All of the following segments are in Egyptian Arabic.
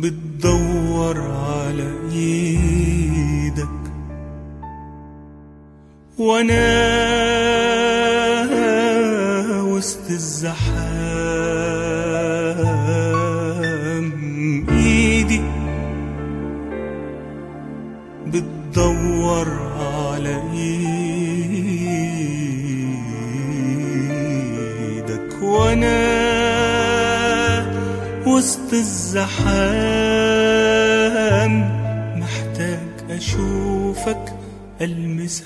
بتدور على ايدك وانا وسط الزحام ايدي بتدور على ايدك وانا وسط الزحام محتاج اشوفك المسك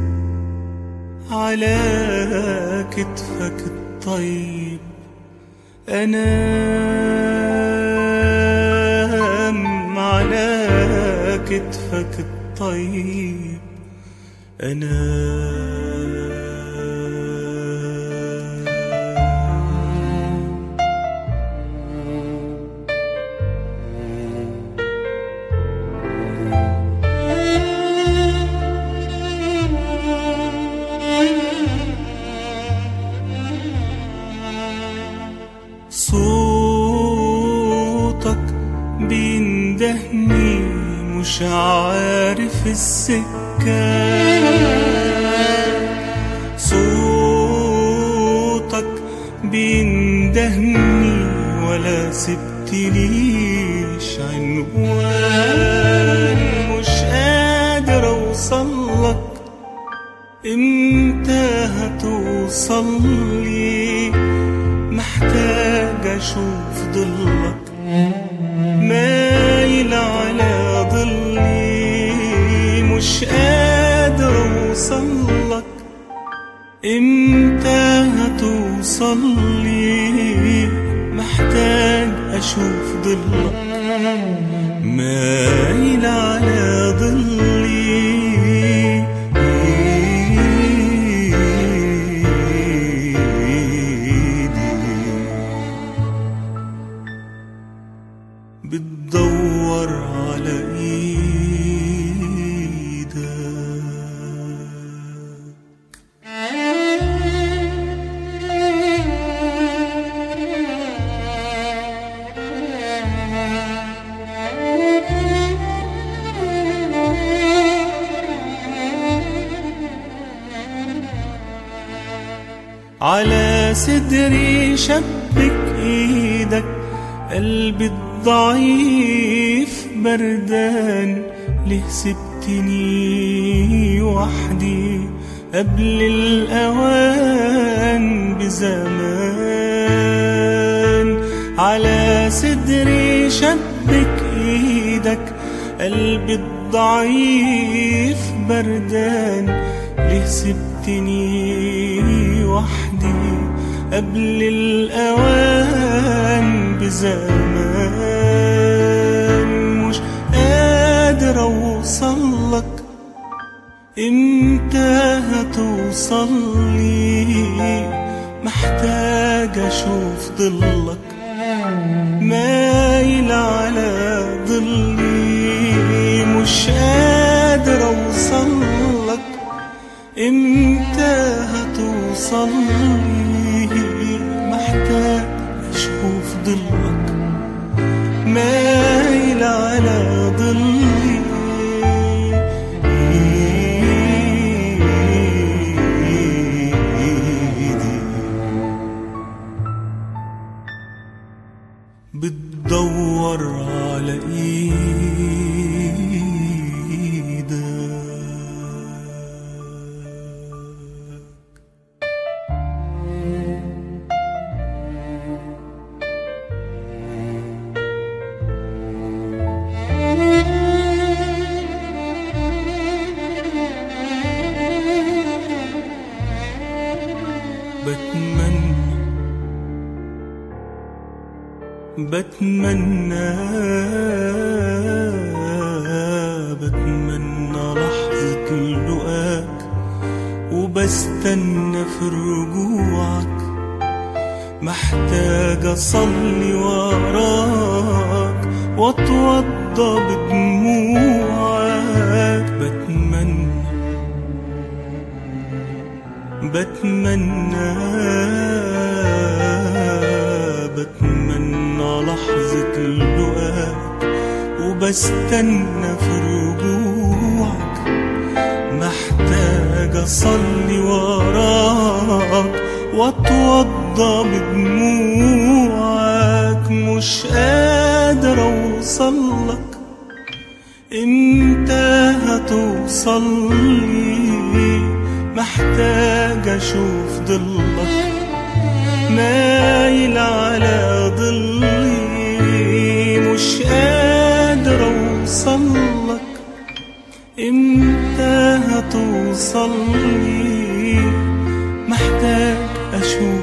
على كتفك الطيب انام على كتفك الطيب انام صوتك بيندهني مش عارف السكة صوتك بيندهني ولا سبتليش عنوان مش قادر اوصلك امتى هتوصلي محتاج اشوف ضلك مايل على ضلي مش قادر اوصلك امتى هتوصلي محتاج اشوف ضلك مايل على ضلي بتدور على ايدك على صدري شبك ايدك قلبي الضعيف بردان ليه سبتني وحدي قبل الأوان بزمان على صدري شبك ايدك قلبي الضعيف بردان ليه سبتني وحدي قبل الأوان بزمان مش قادر أوصلك امتى هتوصلي محتاج أشوف ضلك مايل على ضلي مش قادر أوصلك امتى هتوصلي محتاج اشوف ضلك مايل على ضلي بتدور على ايدك بتمنى بتمنى بتمنى لحظة لقاك وبستنى في رجوعك محتاج أصلي وراك وأتوضى بدموعك بتمنى بتمنى بتمنى لحظة اللقاك واستنى في رجوعك محتاج اصلي وراك واتوضى بدموعك مش قادر اوصلك امتى هتوصلي محتاج اشوف ضلك مايل على ضلي مش قادر اوصلك امتى هتوصلي محتاج اشوف